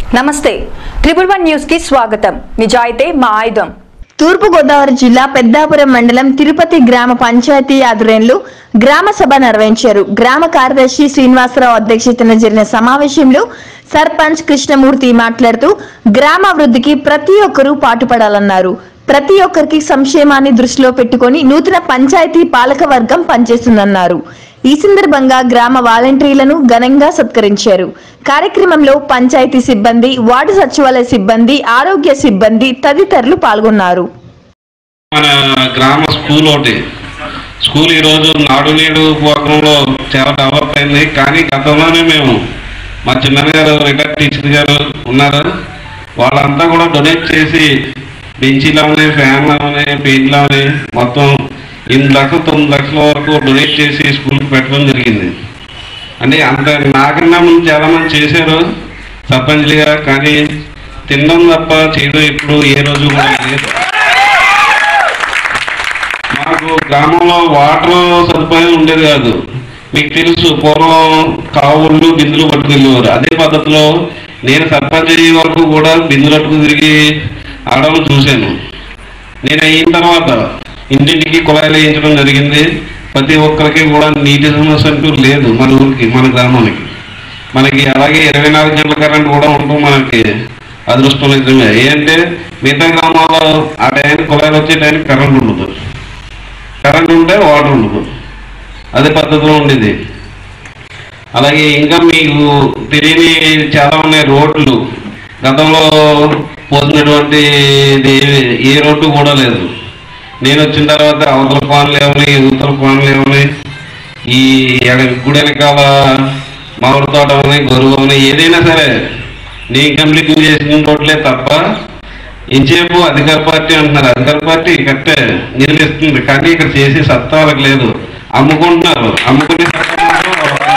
నమస్తే triple one news కి స్వాగతం నిజాయితే మా ఆయుధం తూర్పుగోదావరి జిల్లా పెద్దాపురం మండలం తిరుపతి గ్రామ పంచాయతీ ఆధ్వర్యంలో గ్రామ సభ నిర్వహించారు గ్రామ కార్యదర్శి శ్రీనివాసరావు అధ్యక్షతన జరిగిన సమావేశంలో సర్పంచ్ కృష్ణమూర్తి మాట్లాడుతూ గ్రామాభివృద్ధికి ప్రతి ఒక్కరూ పాటుపడాలన్నారు ప్రతి ఒక్కరికి సంక్షేమాన్ని దృష్టిలో పెట్టుకొని నూతన పంచాయతీ పాలక వర్గం పనిచేస్తుందన్నారు ఈ సందర్భంగా గ్రామ వాలంటీర్లను ఘనంగా సత్కరించారు కార్యక్రమంలో పంచాయతీ సిబ్బంది వార్డు సచివాలయ సిబ్బంది ఆరోగ్య సిబ్బంది తదితరులు పాల్గొన్నారు మన గ్రామ స్కూల్ ఒకటి స్కూల్ ఈరోజు నాడు నేడు ప్రోగ్రాంలో చాలా డెవలప్ అయింది కానీ గతంలోనే మేము మా చిన్న గారు రిటైర్ టీచర్ గారు ఉన్నారు వాళ్ళంతా కూడా డొనేట్ చేసి బెంచీలు అవని ఫ్యాన్లు అవని పెయింట్లు అవని మొత్తం ఎనిమిది లక్షలు తొమ్మిది లక్షల వరకు డొనేట్ చేసి స్కూల్కి పెట్టడం జరిగింది అంటే అంత నాకన్నా ముందు చాలా మంది చేశారు సర్పంచ్లుగా కానీ తినడం తప్ప చేయడం ఇప్పుడు ఏ రోజు కూడా లేదు మాకు గ్రామంలో వాటర్ సదుపాయం ఉండేది కాదు మీకు తెలుసు పూర్వం కావుళ్ళు బిందులు పట్టుకెళ్ళేవారు అదే పద్ధతిలో నేను సర్పంచ్ అయ్యే వరకు కూడా బిందులు పట్టుకు తిరిగి ఆడడం చూశాను నేను అయిన తర్వాత ఇంటింటికి కుళాయిలు వేయించడం జరిగింది ప్రతి ఒక్కరికి కూడా నీటి సమస్య అంటూ లేదు మన ఊరికి మన గ్రామానికి మనకి అలాగే ఇరవై నాలుగు గంటల కరెంట్ కూడా ఉండటం మనకి అదృష్టం నిజమే ఏంటంటే మిగతా గ్రామాల్లో ఆ టైంకి కుళాయిలు వచ్చే టైంకి కరెంట్ ఉండదు కరెంట్ ఉంటే వాటర్ ఉండదు అదే పద్ధతిలో ఉండేది అలాగే ఇంకా మీకు తెలియని చాలా ఉన్నాయి రోడ్లు గతంలో పోసినటువంటి ఇది ఏ రోడ్డు కూడా లేదు నేను వచ్చిన తర్వాత అవతల పాన్లు ఏమని యువతల పాన్లు ఏమని ఈ ఎడ- గుడి వెనకాల మామిడి తోట అవని గొరువు అవని ఏదైనా సరే నేను కంప్లీట్ చేసిన రోడ్లే తప్ప ఇంచేపు అధికార పార్టీ అంటున్నారు అధికార పార్టీ కట్టే నిధులు ఇస్తుంది కానీ ఇక్కడ చేసే సత్తా వాళ్ళకి లేదు అమ్ముకుంటున్నారు అమ్ముకునే సత్తా మాత్రం వాళ్ళకు ఉంది.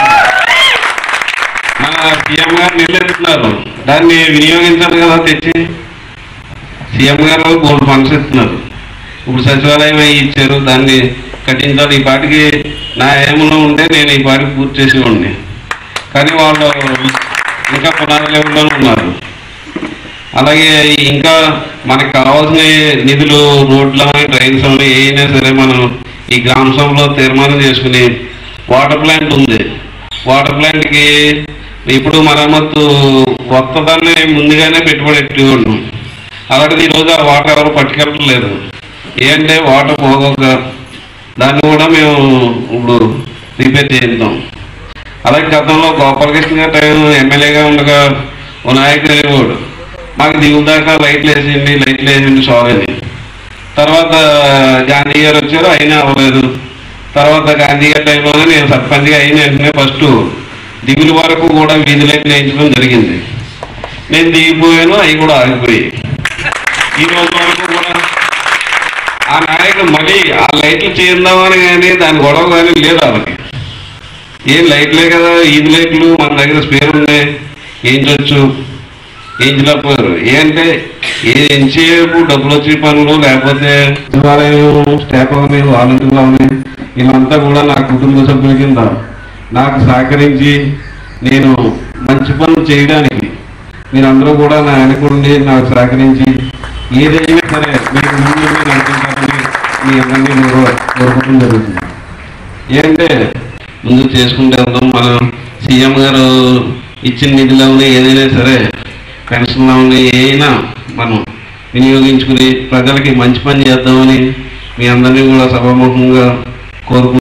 మన సీఎం గారు నిలబెడుతున్నారు దాన్ని వినియోగించాలి కదా తెచ్చి సీఎం గారు గోల్డ్ ఫండ్స్ ఇస్తున్నారు ఇప్పుడు సచివాలయం అయి ఇచ్చారు దాన్ని కట్టించాలి ఈ పాటికి నా ఏమలో ఉంటే నేను ఈ పాటికి పూర్తి చేసేవాడిని కానీ వాళ్ళు ఇంకా పునాది లెవెల్లోనే ఉన్నారు అలాగే ఇంకా మనకు కావాల్సిన నిధులు రోడ్లు అని డ్రైన్స్ అని ఏమైనా సరే మనం ఈ గ్రామ సభలో తీర్మానం చేసుకుని వాటర్ ప్లాంట్ ఉంది వాటర్ ప్లాంట్కి ఇప్పుడు మరమ్మత్తు వస్తుందని ముందుగానే పెట్టుబడి పెట్టుకున్నాం అలాంటిది ఈరోజు ఆ వాటర్ ఎవరు పట్టుకెళ్ళట్లేదు ఏంటంటే వాటర్ పోగొక దాన్ని కూడా మేము ఇప్పుడు రిపేర్ చేద్దాం అలాగే గతంలో గోపాలకృష్ణ గారు టైం ఎమ్మెల్యేగా ఉండగా ఓ నాయకుడు అనేవాడు మాకు దిగుల దాకా లైట్లు వేసింది లైట్లు వేసింది సాల్వ్ అని తర్వాత గాంధీ గారు వచ్చారు అయినా అవ్వలేదు తర్వాత గాంధీ గారి టైంలోనే నేను సర్పంచ్గా అయిన వెంటనే ఫస్ట్ దిగుల వరకు కూడా వీధి లైట్లు వేయించడం జరిగింది నేను దిగిపోయాను అవి కూడా ఆగిపోయాయి ఈ రోజు వరకు కూడా ఆ నాయకుడు మళ్ళీ ఆ లైట్లు చేద్దామని కానీ దాని గొడవ కానీ లేదు వాళ్ళకి ఏం లైట్లే కదా ఈది లైట్లు మన దగ్గర స్పేర్ ఉన్నాయి వేయించవచ్చు వేయించలేకపోయారు ఏంటంటే ఏ ఎంతసేపు డబ్బులు వచ్చే పనులు లేకపోతే సచివాలయం స్టాఫ్ అవని వాలంటీర్లు అవని వీళ్ళంతా కూడా నా కుటుంబ సభ్యుల కింద నాకు సహకరించి నేను మంచి పనులు చేయడానికి మీరందరూ కూడా నా వెనకుండి నాకు సహకరించి ఏదైనా సరే మీరు ముందు నడుచుకుంటారని మీ అందరినీ నేను కోరుకోవడం జరుగుతుంది ఏంటంటే ముందు చేసుకుంటే వెళ్దాం మనం సీఎం గారు ఇచ్చిన నిధులు ఏదైనా సరే పెన్షన్లు అవని ఏదైనా మనం వినియోగించుకుని ప్రజలకి మంచి పని చేద్దామని మీ అందరినీ కూడా సభాముఖంగా కోరుకుంటున్నాను